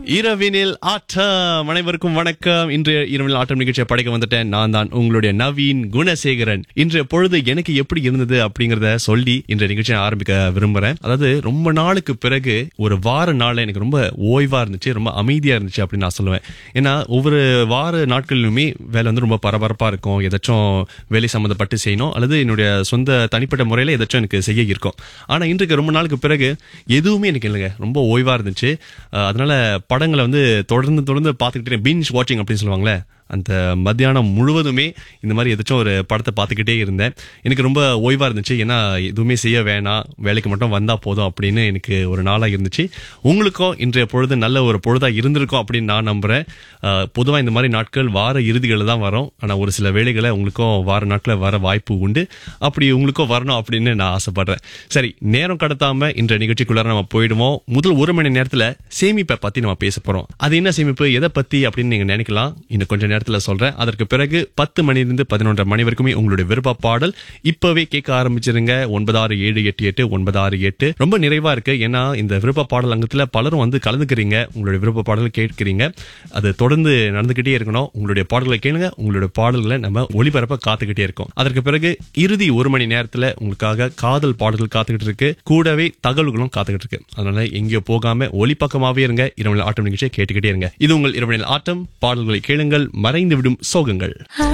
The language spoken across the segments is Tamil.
இரவினில் ஆட்டம் அனைவருக்கும் வணக்கம் இன்று இரவினில் ஆட்டம் நிகழ்ச்சியை படைக்க வந்துட்டேன் நான் தான் உங்களுடைய நவீன் குணசேகரன் இன்றைய பொழுது எனக்கு எப்படி இருந்தது அப்படிங்கறத சொல்லி இன்றைய நிகழ்ச்சியை ஆரம்பிக்க விரும்புறேன் அதாவது ரொம்ப நாளுக்கு பிறகு ஒரு வார நாள்ல எனக்கு ரொம்ப ஓய்வா இருந்துச்சு ரொம்ப அமைதியா இருந்துச்சு அப்படின்னு நான் சொல்லுவேன் ஏன்னா ஒவ்வொரு வார நாட்களிலுமே வேலை வந்து ரொம்ப பரபரப்பா இருக்கும் ஏதாச்சும் வேலை சம்மந்தப்பட்டு செய்யணும் அல்லது என்னுடைய சொந்த தனிப்பட்ட முறையில ஏதாச்சும் எனக்கு செய்ய இருக்கும் ஆனா இன்றைக்கு ரொம்ப நாளுக்கு பிறகு எதுவுமே எனக்கு இல்லைங்க ரொம்ப ஓய்வா இருந்துச்சு அஹ் அதனால படங்களை வந்து தொடர்ந்து தொடர்ந்து பார்த்துக்கிட்டே பிஞ்ச் வாட்சிங் அப்படின்னு சொல்லுவாங்களே அந்த மத்தியானம் முழுவதுமே இந்த மாதிரி ஏதாச்சும் ஒரு படத்தை பார்த்துக்கிட்டே இருந்தேன் எனக்கு ரொம்ப ஓய்வா இருந்துச்சு ஏன்னா எதுவுமே செய்ய வேணாம் வேலைக்கு மட்டும் வந்தா போதும் அப்படின்னு எனக்கு ஒரு நாளா இருந்துச்சு உங்களுக்கும் இன்றைய பொழுது நல்ல ஒரு பொழுதா இருந்திருக்கும் அப்படின்னு நான் நம்புறேன் அஹ் பொதுவா இந்த மாதிரி நாட்கள் வார இறுதிகளில் தான் வரும் ஆனா ஒரு சில வேலைகளை உங்களுக்கும் வார நாட்களில் வர வாய்ப்பு உண்டு அப்படி உங்களுக்கும் வரணும் அப்படின்னு நான் ஆசைப்படுறேன் சரி நேரம் கடத்தாம இன்றைய நிகழ்ச்சிக்குள்ளார நம்ம போயிடுவோம் முதல் ஒரு மணி நேரத்துல சேமிப்பை பத்தி நம்ம பேச போறோம் அது என்ன சேமிப்பு எதை பத்தி அப்படின்னு நீங்க நினைக்கலாம் இன்னும் கொஞ்ச நேரத்துல சொல்றேன் அதற்கு பிறகு பத்து மணிலிருந்து பதினொன்றரை மணி வரைக்குமே உங்களுடைய விருப்ப பாடல் இப்பவே கேட்க ஆரம்பிச்சிருங்க ஒன்பது ஆறு ஏழு எட்டு எட்டு ஒன்பது ஆறு எட்டு ரொம்ப நிறைவா இருக்கு ஏன்னா இந்த விருப்ப பாடல் அங்கத்துல பலரும் வந்து கலந்துக்கிறீங்க உங்களுடைய விருப்ப பாடல் கேட்கிறீங்க அது தொடர்ந்து நடந்துகிட்டே இருக்கணும் உங்களுடைய பாடல்களை கேளுங்க உங்களுடைய பாடல்களை நம்ம ஒளிபரப்ப காத்துக்கிட்டே இருக்கோம் அதற்கு பிறகு இறுதி ஒரு மணி நேரத்துல உங்களுக்காக காதல் பாடல்கள் காத்துக்கிட்டு இருக்கு கூடவே தகவல்களும் காத்துக்கிட்டு இருக்கு அதனால எங்கேயோ போகாம ஒளிப்பக்கமாவே இருங்க இரவு ஆட்டம் நிகழ்ச்சியை கேட்டுக்கிட்டே இருங்க இது உங்கள் இரவு ஆட்டம் பாடல்களை கேளுங்கள் மறைந்து விடும் சோகங்கள்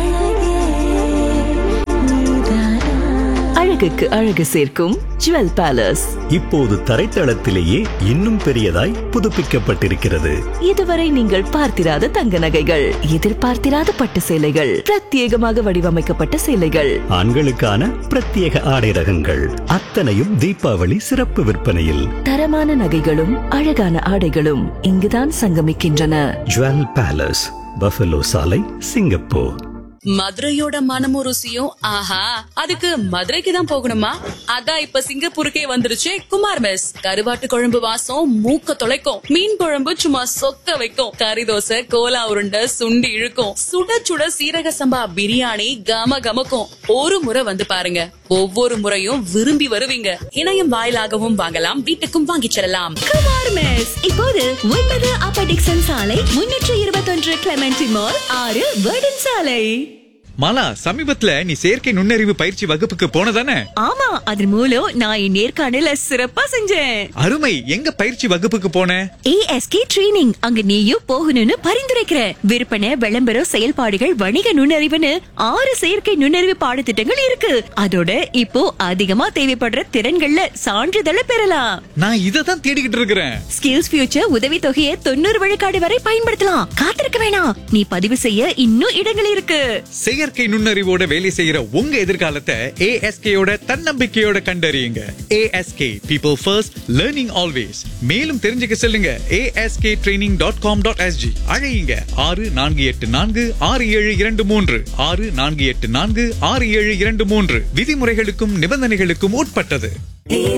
அழகுக்கு அழகு சேர்க்கும் ஜுவல் பேலஸ் இப்போது தரைத்தளத்திலேயே இன்னும் பெரியதாய் புதுப்பிக்கப்பட்டிருக்கிறது இதுவரை நீங்கள் பார்த்திராத தங்க நகைகள் எதிர்பார்த்திராத பட்டு சேலைகள் பிரத்யேகமாக வடிவமைக்கப்பட்ட சேலைகள் ஆண்களுக்கான பிரத்யேக ஆடை ரகங்கள் அத்தனையும் தீபாவளி சிறப்பு விற்பனையில் தரமான நகைகளும் அழகான ஆடைகளும் இங்குதான் சங்கமிக்கின்றன ஜுவல் பேலஸ் பஃபலோ சாலை சிங்கப்பூர் மதுரையோட மனமும் ருசியும் ஆஹா அதுக்கு மதுரைக்கு தான் போகணுமா அதான் இப்ப சிங்கப்பூருக்கே வந்துருச்சு குமார் மெஸ் கருவாட்டு குழம்பு வாசம் மூக்க தொலைக்கும் மீன் குழம்பு சும்மா சொக்க வைக்கும் கறி தோசை கோலா உருண்டை சுண்டி இழுக்கும் சுட சுட சீரக சம்பா பிரியாணி கம கமக்கும் ஒரு முறை வந்து பாருங்க ஒவ்வொரு முறையும் விரும்பி வருவீங்க இணையம் வாயிலாகவும் வாங்கலாம் வீட்டுக்கும் வாங்கிச் செல்லலாம் குமார் மெஸ் இப்போது ஒன்பது அப்ப டிக்சன் சாலை முன்னூற்று இருபத்தொன்று கிளமெண்டி மால் ஆறு வேர்டன் சாலை மாலா சமீபத்துல நீ செயற்கை நுண்ணறிவு பயிற்சி வகுப்புக்கு போனதானே ஆமா அதன் மூலம் நான் என் நேர்காணல சிறப்பா செஞ்சேன் அருமை எங்க பயிற்சி வகுப்புக்கு போன ஏஎஸ்கே ட்ரெய்னிங் அங்க நீயும் போகணும்னு பரிந்துரைக்கிற விற்பனை விளம்பரம் செயல்பாடுகள் வணிக நுண்ணறிவுன்னு ஆறு செயற்கை நுண்ணறிவு பாடத்திட்டங்கள் இருக்கு அதோட இப்போ அதிகமா தேவைப்படுற திறன்கள்ல சான்றிதழை பெறலாம் நான் இத தான் தேடிக்கிட்டு இருக்கிறேன் ஸ்கில்ஸ் ஃபியூச்சர் உதவி தொகையை தொண்ணூறு விழுக்காடு வரை பயன்படுத்தலாம் காத்திருக்க வேணாம் நீ பதிவு செய்ய இன்னும் இடங்கள் இருக்கு செயற்கை நுண்ணறிவோட வேலை செய்யற உங்க எதிர்காலத்தை ஏஎஸ்கேயோட தன்னம்பிக்கையோட கண்டறியுங்க ASK people first learning always மேலும் தெரிஞ்சுக்க செல்லுங்க ASK training dot com dot SG அழையுங்க ஆறு நான்கு எட்டு நான்கு ஆறு ஏழு இரண்டு மூன்று ஆறு நான்கு எட்டு நான்கு ஆறு ஏழு இரண்டு மூன்று விதிமுறைகளுக்கும் நிபந்தனைகளுக்கும் உட்பட்டது